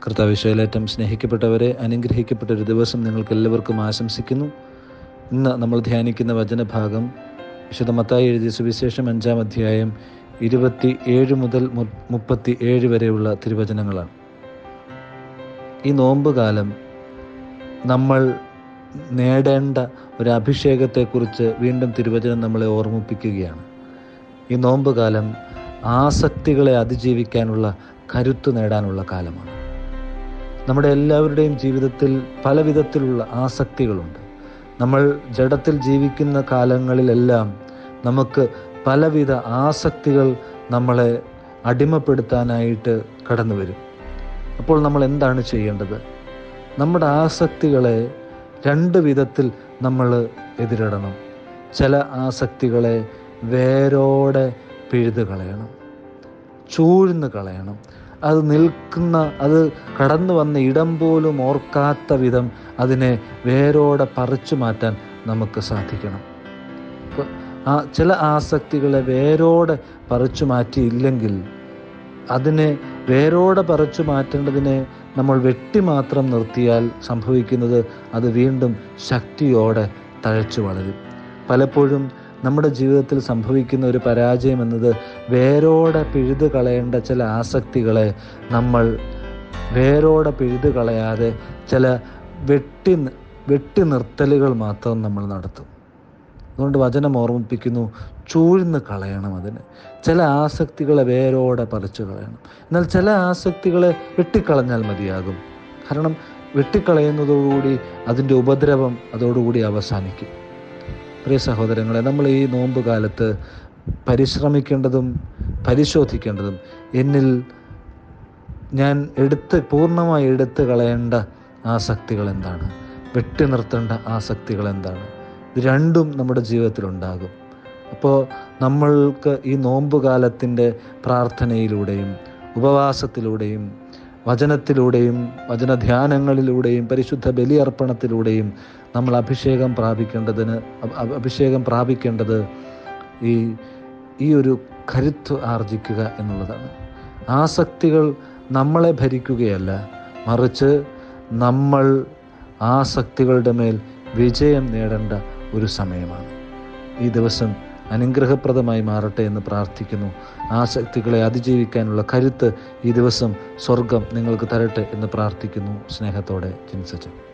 കർത്താവ് വിശയിലേറ്റം സ്നേഹിക്കപ്പെട്ടവരെ അനുഗ്രഹിക്കപ്പെട്ട ഒരു ദിവസം നിങ്ങൾക്ക് എല്ലാവർക്കും ആശംസിക്കുന്നു ഇന്ന് നമ്മൾ ധ്യാനിക്കുന്ന വചനഭാഗം വിശുദ്ധ മത്തായി എഴുതിയ സുവിശേഷം അഞ്ചാം അധ്യായം ഇരുപത്തി ഏഴ് മുതൽ മുപ്പത്തി ഏഴ് വരെയുള്ള തിരുവചനങ്ങളാണ് ഈ നോമ്പുകാലം നമ്മൾ നേടേണ്ട ഒരു അഭിഷേകത്തെക്കുറിച്ച് വീണ്ടും തിരുവചനം നമ്മളെ ഓർമ്മിപ്പിക്കുകയാണ് ഈ നോമ്പുകാലം ആസക്തികളെ അതിജീവിക്കാനുള്ള കരുത്ത് നേടാനുള്ള കാലമാണ് നമ്മുടെ എല്ലാവരുടെയും ജീവിതത്തിൽ പല വിധത്തിലുള്ള ആസക്തികളുണ്ട് നമ്മൾ ജഡത്തിൽ ജീവിക്കുന്ന കാലങ്ങളിലെല്ലാം നമുക്ക് പലവിധ ആസക്തികൾ നമ്മളെ അടിമപ്പെടുത്താനായിട്ട് കടന്നു വരും അപ്പോൾ നമ്മൾ എന്താണ് ചെയ്യേണ്ടത് നമ്മുടെ ആസക്തികളെ രണ്ട് വിധത്തിൽ നമ്മൾ എതിരിടണം ചില ആസക്തികളെ വേരോടെ പിഴുത് കളയണം ചൂഴ്ന്ന് കളയണം അത് നിൽക്കുന്ന അത് കടന്നു വന്ന ഇടം പോലും ഓർക്കാത്ത വിധം അതിനെ വേരോടെ പറിച്ചു മാറ്റാൻ നമുക്ക് സാധിക്കണം ആ ചില ആസക്തികളെ വേരോടെ പറിച്ചു മാറ്റിയില്ലെങ്കിൽ അതിനെ വേരോടെ പറിച്ചു മാറ്റേണ്ടതിനെ നമ്മൾ വെട്ടി മാത്രം നിർത്തിയാൽ സംഭവിക്കുന്നത് അത് വീണ്ടും ശക്തിയോടെ തഴച്ചു വളരും പലപ്പോഴും നമ്മുടെ ജീവിതത്തിൽ സംഭവിക്കുന്ന ഒരു പരാജയം എന്നത് വേരോടെ പിഴുതു കളയേണ്ട ചില ആസക്തികളെ നമ്മൾ വേരോടെ പിഴുതു കളയാതെ ചില വെട്ടി വെട്ടി നിർത്തലുകൾ മാത്രം നമ്മൾ നടത്തും അതുകൊണ്ട് വചനം ഓർമ്മിപ്പിക്കുന്നു ചൂഴ്ന്ന് കളയണം അതിന് ചില ആസക്തികളെ വേരോടെ പറിച്ചു കളയണം എന്നാൽ ചില ആസക്തികളെ വെട്ടിക്കളഞ്ഞാൽ മതിയാകും കാരണം വെട്ടിക്കളയുന്നതോടുകൂടി അതിൻ്റെ ഉപദ്രവം അതോടുകൂടി അവസാനിക്കും പ്രിയ സഹോദരങ്ങളെ നമ്മൾ ഈ നോമ്പ് കാലത്ത് പരിശ്രമിക്കേണ്ടതും പരിശോധിക്കേണ്ടതും എന്നിൽ ഞാൻ എടുത്ത് പൂർണ്ണമായി എടുത്തു കളയേണ്ട ആസക്തികൾ എന്താണ് വെട്ടി നിർത്തേണ്ട ആസക്തികൾ എന്താണ് ഇത് രണ്ടും നമ്മുടെ ജീവിതത്തിലുണ്ടാകും അപ്പോൾ നമ്മൾക്ക് ഈ നോമ്പ് കാലത്തിൻ്റെ പ്രാർത്ഥനയിലൂടെയും ഉപവാസത്തിലൂടെയും വചനത്തിലൂടെയും വചനധ്യാനങ്ങളിലൂടെയും പരിശുദ്ധ ബലിയർപ്പണത്തിലൂടെയും നമ്മൾ അഭിഷേകം പ്രാപിക്കേണ്ടതിന് അഭിഷേകം പ്രാപിക്കേണ്ടത് ഈ ഈ ഒരു കരുത്ത് ആർജിക്കുക എന്നുള്ളതാണ് ആസക്തികൾ നമ്മളെ ഭരിക്കുകയല്ല മറിച്ച് നമ്മൾ ആസക്തികളുടെ മേൽ വിജയം നേടേണ്ട ഒരു സമയമാണ് ഈ ദിവസം അനുഗ്രഹപ്രദമായി മാറട്ടെ എന്ന് പ്രാർത്ഥിക്കുന്നു ആസക്തികളെ അതിജീവിക്കാനുള്ള കരുത്ത് ഈ ദിവസം സ്വർഗം നിങ്ങൾക്ക് തരട്ടെ എന്ന് പ്രാർത്ഥിക്കുന്നു സ്നേഹത്തോടെ ജിൻസച്ചൻ